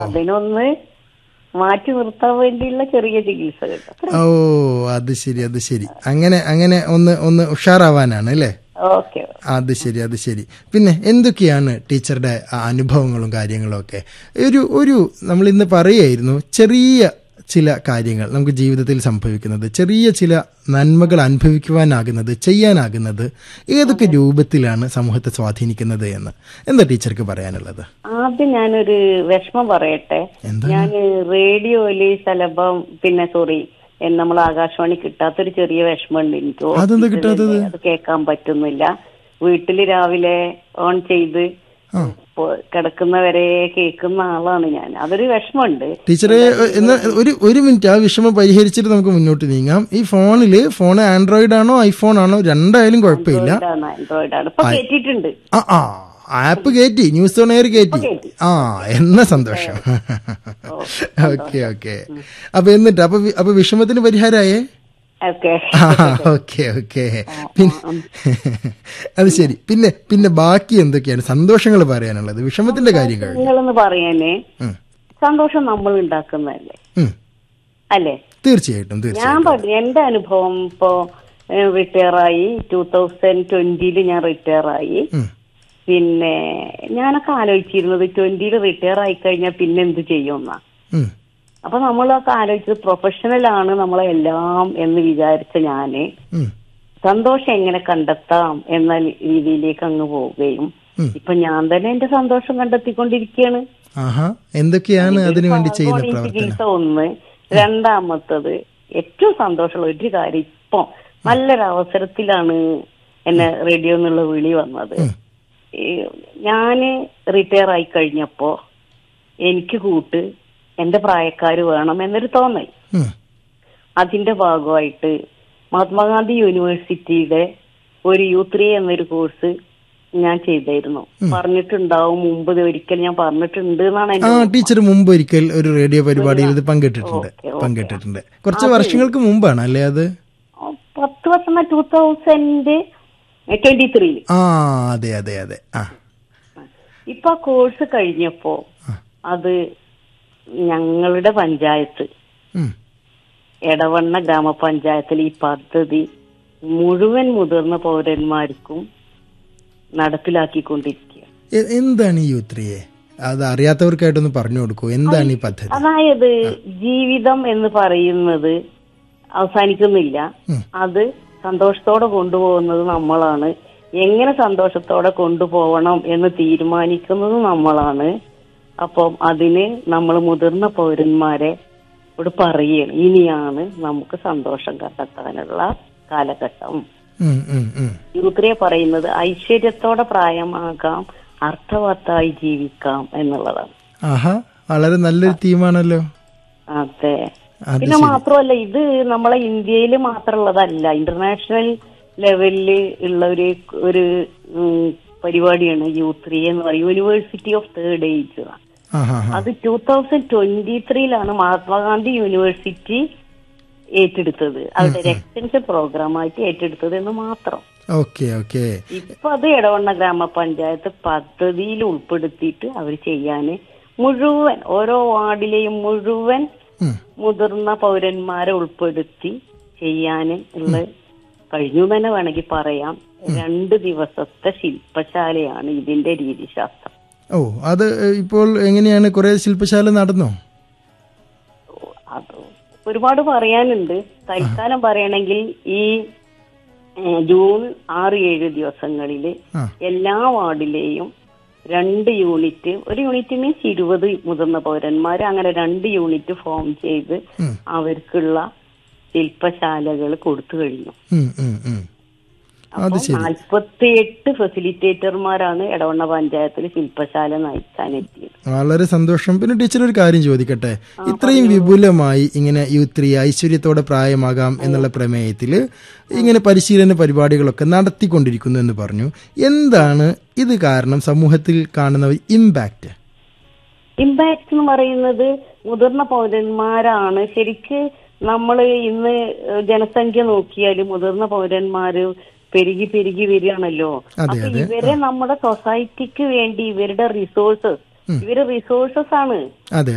അതിനൊന്ന് മാറ്റി നിർത്താൻ വേണ്ടിയുള്ള ചെറിയ ചികിത്സകൾ അത്ര ഓ അത് ശരി അത് ശരി അങ്ങനെ അങ്ങനെ ഒന്ന് ഒന്ന് ഉഷാറാവാനാണ് അല്ലേ ഓക്കെ അത് ശരി അത് ശരി പിന്നെ എന്തൊക്കെയാണ് ടീച്ചറുടെ ആ അനുഭവങ്ങളും കാര്യങ്ങളും ഒക്കെ ഒരു ഒരു നമ്മൾ ഇന്ന് പറയായിരുന്നു ചെറിയ ചില കാര്യങ്ങൾ നമുക്ക് ജീവിതത്തിൽ സംഭവിക്കുന്നത് ചെറിയ ചില നന്മകൾ അനുഭവിക്കുവാനാകുന്നത് ചെയ്യാനാകുന്നത് ഏതൊക്കെ രൂപത്തിലാണ് സമൂഹത്തെ സ്വാധീനിക്കുന്നത് എന്ന് എന്താ ടീച്ചർക്ക് പറയാനുള്ളത് ആദ്യം ഞാനൊരു വിഷമം പറയട്ടെ എന്താണ്? ഞാൻ റേഡിയോയില് ശലഭം പിന്നെ സോറി നമ്മൾ ആകാശവാണി കിട്ടാത്തൊരു ചെറിയ വിഷമമുണ്ട് എനിക്ക് അതെന്താ ഓഫീസിൽ കിട്ടാത്തത്? അത് കേൾക്കാൻ പറ്റുന്നില്ല വീട്ടില് രാവിലെ ഓൺ ചെയ്ത് ആ. പോ- കിടക്കുന്നവരെ കേൾക്കുന്ന ആളാണ് ഞാൻ അതൊരു വിഷമമുണ്ട് ടീച്ചറെ എന്നാ ഒരു ഒരു മിനിറ്റ് ആ വിഷമം പരിഹരിച്ചിട്ട് നമുക്ക് മുന്നോട്ട് നീങ്ങാം ഈ ഫോണില് ഫോൺ ആൻഡ്രോയിഡ് ആണോ ഐഫോൺ ആണോ രണ്ടായാലും കുഴപ്പമില്ല ആൻഡ്രോയിഡ് ആണ് ആൻഡ്രോയിഡ് ആണ് ഇപ്പൊ കേട്ടിട്ടുണ്ട് ആ ആ ആപ്പ് കയറ്റി ന്യൂസ് ഓൺ എയർ കയറ്റി ആ എന്നാ സന്തോഷം ഓക്കെ ഓക്കെ അപ്പൊ എന്നിട്ട് അപ്പൊ വി- അപ്പൊ വിഷമത്തിന് പരിഹാരമായേ ഓക്കെ ഓക്കെ ഓക്കെ പിന്നെ അത് ശരി പിന്നെ പിന്നെ ബാക്കി എന്തൊക്കെയാണ് സന്തോഷങ്ങൾ പറയാനുള്ളത് വിഷമത്തിന്റെ കാര്യം കഴിഞ്ഞു നിങ്ങളെന്ന് പറയാന് ഉം. സന്തോഷം നമ്മൾ ഉണ്ടാക്കുന്നതല്ലേ ഉം. അല്ലേ തീർച്ചയായിട്ടും ഞാൻ തീർച്ചയായിട്ടും പറഞ്ഞു എന്റെ അനുഭവം ഇപ്പോ റിട്ടയർ ആയി ടൂ തൗസൻഡ് ട്വന്റിയില് ഞാൻ റിട്ടയർ ആയി ഉം. പിന്നെ ഞാനൊക്കെ ആലോചിച്ചിരുന്നത് ട്വന്റിയിൽ റിട്ടയർ ആയി കഴിഞ്ഞാൽ പിന്നെ എന്ത് ചെയ്യുമെന്നാ ഉം. അപ്പൊ നമ്മളൊക്കെ ആലോചിച്ചത് പ്രൊഫഷണൽ ആണ് നമ്മളെ എല്ലാം എന്ന് വിചാരിച്ച ഞാന് ഉം. സന്തോഷം എങ്ങനെ കണ്ടെത്താം എന്ന രീതിയിലേക്ക് അങ്ങ് പോവുകയും ഉം. ഇപ്പൊ ഞാൻ തന്നെ എന്റെ സന്തോഷം കണ്ടെത്തിക്കൊണ്ടിരിക്കുകയാണ് ആഹാ എന്തൊക്കെയാണ് അതിനു വേണ്ടി ചെയ്യുന്ന അതുകൊണ്ട് ഈ പ്രവർത്തനം ചികിത്സ ഒന്ന് രണ്ടാമത്തത് ഏറ്റവും സന്തോഷമുള്ള ഒരു കാര്യം ഇപ്പൊ നല്ലൊരു അവസരത്തിലാണ് എന്നെ റേഡിയോ എന്നുള്ള വിളി വന്നത് ഈ ഞാന് റിട്ടയർ ആയി കഴിഞ്ഞപ്പോ എനിക്ക് കൂട്ട് എന്റെ പ്രായക്കാര് വേണം എന്നൊരു തോന്നൽ ഉം. അതിന്റെ ഭാഗമായിട്ട് മഹാത്മാഗാന്ധി യൂണിവേഴ്സിറ്റിയുടെ ഒരു യു ത്രീ എന്നൊരു കോഴ്സ് ഞാൻ ചെയ്തായിരുന്നു പറഞ്ഞിട്ടുണ്ടാവും മുമ്പ് ഇത് ഒരിക്കൽ ഞാൻ പറഞ്ഞിട്ടുണ്ട് എന്നാണ് ആ എന്റെ ടീച്ചർ മുമ്പ് ഒരിക്കൽ ഒരു റേഡിയോ പരിപാടിയിൽ ഇത് പങ്കിട്ടിട്ടുണ്ട് ഓക്കെ, ഓക്കെ. പങ്കിട്ടിട്ടുണ്ട് കുറച്ച് വർഷങ്ങൾക്ക് മുമ്പാണ് അല്ലേ അത് പത്ത് വർഷം ടൂ തൗസൻഡ് ട്വന്റി ത്രീ ആ അതെ അതെ അതെ ആ ഇപ്പൊ ആ കോഴ്സ് കഴിഞ്ഞപ്പോ അത് ഞങ്ങളുടെ പഞ്ചായത്ത് ഉം. എടവണ്ണ ഗ്രാമപഞ്ചായത്തിൽ ഈ പദ്ധതി മുഴുവൻ മുതിർന്ന പൗരന്മാർക്കും നടപ്പിലാക്കിക്കൊണ്ടിരിക്കുക എ- എന്താണ് ഈ യുത്രിയെ അത് അറിയാത്തവർക്കായിട്ടൊന്ന് പറഞ്ഞു കൊടുക്കൂ എന്താണ് ഈ പദ്ധതി അതായത് ജീവിതം എന്ന് പറയുന്നത് അവസാനിക്കുന്നില്ല ഉം. അത് സന്തോഷത്തോടെ കൊണ്ടുപോകുന്നത് നമ്മളാണ് എങ്ങനെ സന്തോഷത്തോടെ കൊണ്ടുപോകണം എന്ന് തീരുമാനിക്കുന്നത് നമ്മളാണ് അപ്പം അതിന് നമ്മൾ മുതിർന്ന പൗരന്മാരെ ഇവിടെ പറയുകയാണ് ഇനിയാണ് നമുക്ക് സന്തോഷം കണ്ടെത്താനുള്ള കാലഘട്ടം ഉം, ഉം, ഉം. യൂത്രിയെ പറയുന്നത് ഐശ്വര്യത്തോടെ പ്രായമാകാം അർത്ഥവത്തായി ജീവിക്കാം എന്നുള്ളതാണ് ആഹാ വളരെ നല്ലൊരു തീമാണല്ലോ അതെ അത് പിന്നെ മാത്രമല്ല ഇത് നമ്മളെ ഇന്ത്യയിൽ മാത്രമുള്ളതല്ല ഇന്റർനാഷണൽ ലെവലില് ഉള്ള ഒരു ഒരു ഉം, പരിപാടിയാണ് യൂത്ത് ത്രീ എന്ന് പറയും യൂണിവേഴ്സിറ്റി ഓഫ് തേർഡ് ഏജ് ആഹാ അത് ടൂ തൗസൻഡ് ട്വന്റി ത്രീയിലാണ് മഹാത്മാഗാന്ധി യൂണിവേഴ്സിറ്റി ഏറ്റെടുത്തത് അവരുടെ ഒരു എക്സ്റ്റൻഷൻ പ്രോഗ്രാമായിട്ട് ഏറ്റെടുത്തത് എന്ന് മാത്രം ഓക്കെ ഓക്കെ ഇപ്പൊ അത് ഇടവണ്ണ ഗ്രാമപഞ്ചായത്ത് പദ്ധതിയിൽ ഉൾപ്പെടുത്തിയിട്ട് അവർ ചെയ്യാന് മുഴുവൻ ഓരോ വാർഡിലെയും മുഴുവൻ ഉം. മുതിർന്ന പൗരന്മാരെ ഉൾപ്പെടുത്തി ചെയ്യാന് ഉള്ള കഴിഞ്ഞു എന്ന് തന്നെ വേണമെങ്കിൽ പറയാം രണ്ട് ദിവസത്തെ ശില്പശാലയാണ് ഇതിന്റെ രീതിശാസ്ത്രം ഓ അത് ഇപ്പോൾ എങ്ങനെയാണ് കുറെ ശില്പശാല നടന്നോ അത് ഒരുപാട് പറയാനുണ്ട് തൽക്കാലം പറയണമെങ്കിൽ ഈ ഏഹ്, ജൂൺ ആറ് ഏഴ് ദിവസങ്ങളില് ആ എല്ലാ വാർഡിലെയും രണ്ട് യൂണിറ്റ് ഒരു യൂണിറ്റ് മീൻസ് ഇരുപത് മുതിർന്ന പൗരന്മാർ അങ്ങനെ രണ്ട് യൂണിറ്റ് ഫോം ചെയ്ത് ഉം. അവർക്കുള്ള ശില്പശാലകൾ കൊടുത്തു കഴിഞ്ഞു ഉം, ഉം, ഉം. അത് അപ്പം ശരി നാൽപ്പത്തിയെട്ട് ഫെസിലിറ്റേറ്റർമാരാണ് എടവണ്ണ പഞ്ചായത്തിൽ ശില്പശാല നയിക്കാനെത്തിയത് വളരെ സന്തോഷം പിന്നെ ടീച്ചർ ഒരു കാര്യം ചോദിക്കട്ടെ ഇത്രയും വിപുലമായി ഇങ്ങനെ യൂത്ത് ഐശ്വര്യത്തോടെ പ്രായമാകാം എന്നുള്ള പ്രമേയത്തിൽ ഇങ്ങനെ പരിശീലന പരിപാടികളൊക്കെ നടത്തിക്കൊണ്ടിരിക്കുന്നു എന്ന് പറഞ്ഞു എന്താണ് ഇത് കാരണം സമൂഹത്തിൽ കാണുന്ന ഒരു ഇമ്പാക്റ്റ് ഇമ്പാക്ട് എന്ന് പറയുന്നത് മുതിർന്ന പൗരന്മാരാണ് ശരിക്ക് നമ്മൾ ഇന്ന് ജനസംഖ്യ നോക്കിയാൽ മുതിർന്ന പൗരന്മാര് പെരുകി പെരുകി വരികയാണല്ലോ അതെ, അപ്പൊ അതെ. ഇവരെ നമ്മുടെ സൊസൈറ്റിക്ക് വേണ്ടി ഇവരുടെ റിസോഴ്സസ് ഇവര് റിസോഴ്സസ് ആണ് അതെ